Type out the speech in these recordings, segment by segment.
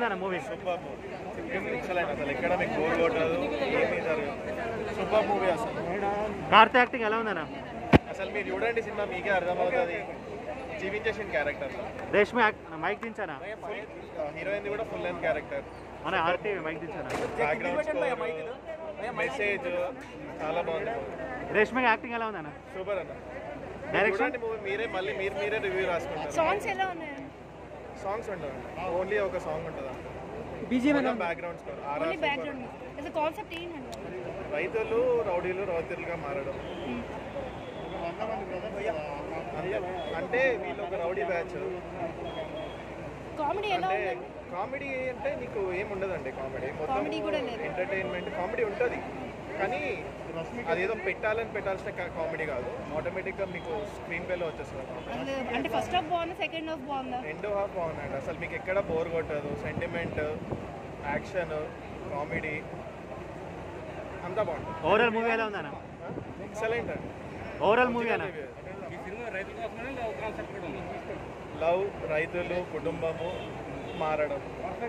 ఉందన్న movie super movie excellent అసలు ఎక్కడ మీకు బోర్ కొట్టదు ఏమీ జరగదు సూపర్ మూవీ అసలు కార్తీ యాక్టింగ్ ఎలా ఉందన్న అసలు మీరు చూడండి సినిమా మీకే అర్థమవుతుంది జీవించేసిన క్యారెక్టర్ రేష్మి యాక్ట్ మైక్ దించానా ఫుల్ హీరోయిన్ కూడా ఫుల్ లెంత్ క్యారెక్టర్ మన ఆర్టీ మైక్ దించానా బ్యాక్గ్రౌండ్ మెసేజ్ చాలా బాగుంది రేష్మి యాక్టింగ్ ఎలా ఉందన్న సూపర్ అన్న Direction? చూడండి మూవీ మీరే మళ్ళీ మీరు మీరే రివ్యూ రాసుకుంటారు సాంగ్స్ ఎలా ఉన్నాయి సాంగ్స్ ఉంటుంది ఓన్లీ ఒక సాంగ్ ఉంటుంది BGM background score only background అసలు కాన్సెప్ట్ ఏంటండి రైతులు రౌడీలు రౌతులుగా మారడం అంతే. అంటే వీళ్ళు ఒక రౌడీ బ్యాచ్ కామెడీ ఎలా అంటే ఉందండి కామెడీ అంటే నీకు ఏం ఉండదండి కామెడీ మొత్తం Comedy కూడా లేదు. ఎంటర్టైన్మెంట్ కామెడీ ఉంటుంది కానీ అదేదో పెట్టాలని పెట్టాల్సిన కామెడీ కాదు ఆటోమేటిక్గా మీకు స్క్రీన్ పేలో వచ్చేస్తుంది అసలు అంటే ఫస్ట్ హాఫ్ బాగుందా సెకండ్ హాఫ్ బాగుందా రెండో హాఫ్ బాగుందండి అసలు మీకు ఎక్కడ బోర్ కొట్టదు సెంటిమెంట్ యాక్షన్ కామెడీ అంతా బాగుంటుంది ఓవరాల్ మూవీ ఎలా ఉందన్న ఎక్సలెంట్ అండి ఓవరాల్ మూవీ అన్న లవ్ రైతులు కుటుంబము మారడం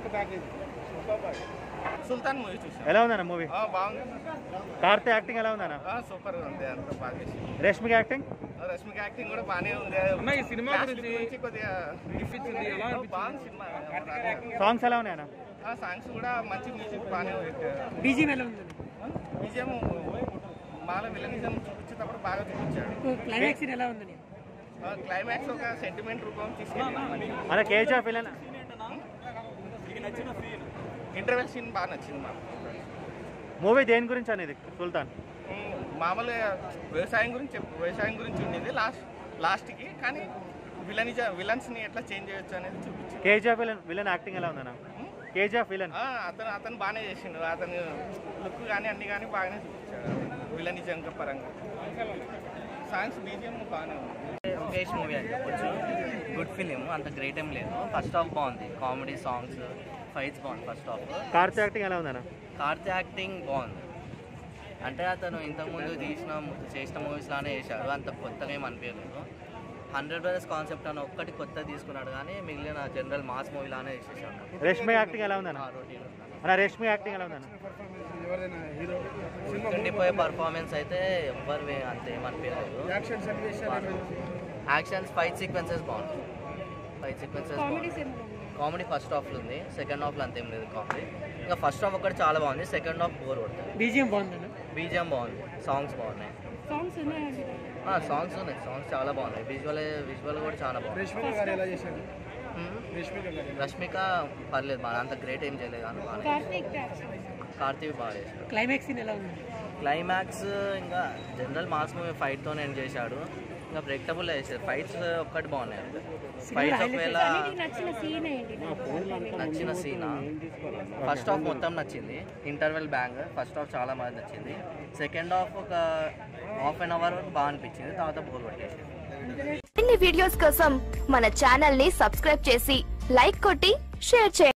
సుల్తాన్ మూవీ చూసాం ఎలా ఉందన్న మూవీ ఆ, బాగుంది కార్తీ యాక్టింగ్ ఎలా ఉందన్న ఆ, సూపర్ గా ఉంది అంత బాగా చేసింది. రేష్మికి యాక్టింగ్ ఆ, రష్మిక యాక్టింగ్ కూడా బాగానే ఉంది అన్న, ఈ సినిమా Cast గురించి కొద్దిగా అనిపించింది ఎలా ఆ, బాగుంది సినిమా సాంగ్స్ ఎలా ఉన్నాయన్న ఆ సాంగ్స్ కూడా మంచి మ్యూజిక్ బాగానే పెట్టారు బీజిఎం ఎలా ఉంది విజయం మాల విలనిజం చూపించేటప్పుడు బాగా చూపించాడు క్లైమాక్స్ సీన్ ఎలా ఉందని క్లైమాక్స్ ఒక సెంటిమెంట్ రూపం తీసుకెళ్ళి మన కేజీఆఫ్ విలన్ ఇంటర్వెల్ సీన్ బాగా నచ్చింది మాకు మూవీ దేని గురించి అనేది సుల్తాన్ ఉమ్, మామూలుగా వ్యవసాయం గురించి చెప్పు వ్యవసాయం గురించి ఉండేది లాస్ట్ లాస్ట్కి కానీ విలనిజ విలన్స్ని ఎట్లా చేంజ్ చేయొచ్చు అనేది చూపించింది కేజీఆఫ్ విలన్ విలన్ యాక్టింగ్ ఎలా ఉందన్న కేజీఆఫ్ విలన్ ఆ, అతను అతను బాగానే చేసిండు అతను లుక్ కానీ అన్ని కానీ బాగానే చూపించాడు విలనిజం పరంగా సాంగ్స్ బీజిఎం బాగానే ఉంది బేస్ మూవీ అని చెప్పొచ్చు గుడ్ ఫిలిం అంత గ్రేట్ ఏం లేదు ఫస్ట్ హాఫ్ బాగుంది కామెడీ సాంగ్స్ ఫైట్స్ బాగుంది ఫస్ట్ హాఫ్ కార్తీ యాక్టింగ్ ఎలా ఉందన్న కార్తీ యాక్టింగ్ బాగుంది అంటే అతను ఇంతకుముందు తీసిన చేసిన మూవీస్ లానే చేశాడు అంత కొత్తగా ఏం అనిపించలేదు హండ్రెడ్ బ్రదర్స్ కాన్సెప్ట్ అని ఒక్కటి కొత్త తీసుకున్నాడు కానీ మిగిలిన జనరల్ మాస్ మూవీ లానే చేసేసాడు రేష్మి యాక్టింగ్ ఎలా ఉందన్న రొటీన్ మన రేష్మి యాక్టింగ్ ఎలా ఉందన్న గుర్తుండిపోయే పర్ఫార్మెన్స్ అయితే ఎవ్వరు అంత ఏమనిపించలేదు యాక్షన్స్ ఫైట్ సీక్వెన్సెస్ బాగుంది ఫైట్ సీక్వెన్సెస్ కామెడీస్ ఏమైనా కామెడీ ఫస్ట్ హాఫ్లో ఉంది సెకండ్ హాఫ్లో అంతేం లేదు కామెడీ ఇంకా ఫస్ట్ హాఫ్ ఒకటి చాలా బాగుంది సెకండ్ హాఫ్ బోర్ కొడుతుంది బీజిఎం బాగుందన్న బీజిఎం బాగుంది సాంగ్స్ బాగున్నాయి సాంగ్స్ ఉన్నాయండి సాంగ్స్ ఉన్నాయి సాంగ్స్ చాలా బాగున్నాయి విజువల్ విజువల్ కూడా చాలా బాగుంది మ్మ్. రష్మిక పర్లేదు బాగా అంత గ్రేట్ ఏం చేయలేదు కానీ బాగా కార్తీక్ కార్తీక్ బాగా చేశాడు క్లైమాక్స్ సీన్ ఎలా ఉంది క్లైమాక్స్ ఇంకా జనరల్ మాస్ మూవీ ఫైట్తో నేను చేశాడు ఇంకా బ్రేక్టబుల్ చేశాడు ఫైట్స్ ఒక్కటి బాగున్నాయి అంతే ఫైట్స్ ఒకవేళ నీకు నచ్చిన సీన్ ఏంటి నచ్చిన సీనా ఫస్ట్ హాఫ్ మొత్తం నచ్చింది ఇంటర్వెల్ బ్యాంగ్ ఫస్ట్ హాఫ్ చాలా బాగా నచ్చింది సెకండ్ హాఫ్ ఒక హాఫ్ అన్ అవర్ వరకు బాగా అనిపించింది తర్వాత బోర్ కొట్టేసింది మరిన్ని వీడియోస్ కోసం మన ఛానల్ ని సబ్స్క్రైబ్ చేసి లైక్ కొట్టి షేర్ చేయండి